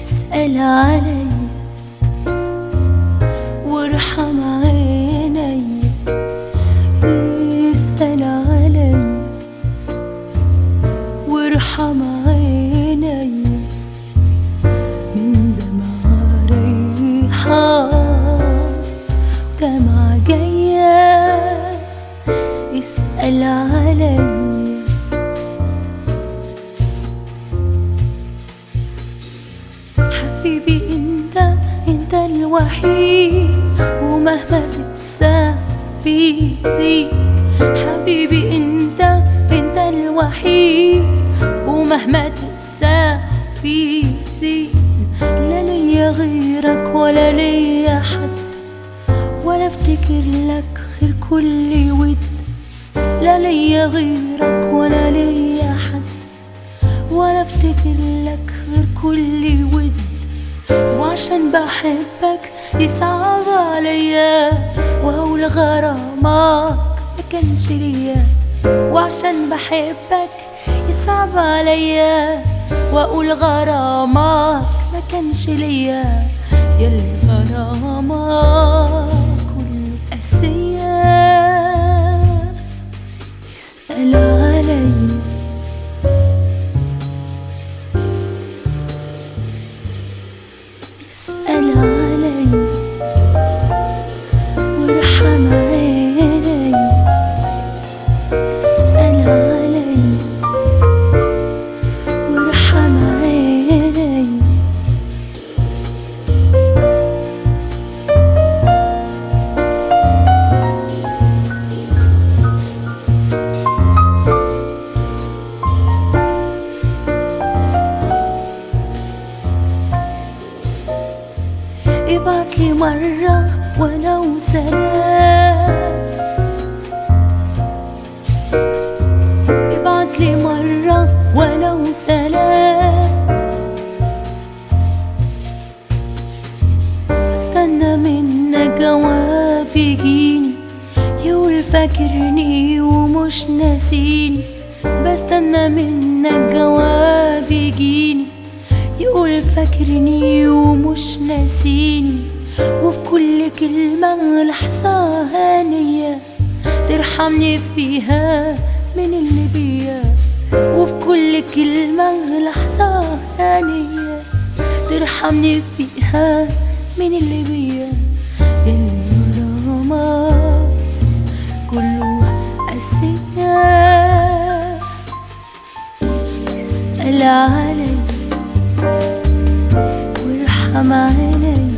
اسأل علي وارحم عيني اسأل علي وارحم عيني من دمع ريحان ودمع جاية اسأل علي حبيبي انت انت الوحيد ومهما تنسى بيزيد حبيبي انت انت الوحيد ومهما تنسى بيزيد لا ليا غيرك ولا ليا حد ولا افتكر لك غير كل ود لا ليا غيرك ولا ليا حد ولا افتكر لك غير كل ود وعشان بحبك يصعب عليا وهول غرامك ما كانش ليا وعشان بحبك يصعب عليا واقول غرامك ما كانش ليا يلي غرامك كله قاسية اسأل عليا اسأل علي وارحم عيني اسأل علي وارحم عيني ابعت لي مرة ولو سلام ابعت لي مرة ولو سلام استنى منك جواب يجيني يقول فاكرني ومش ناسيني بستنى منك جواب يجيني يقول فاكرني ومش ناسيني وفي كل كلمة لحظة هانية ترحمني فيها من اللي بيا وفي كل كلمة لحظة هانية ترحمني فيها من اللي بيا اللي غرامك كله قاسية اسأل علي وارحم عيني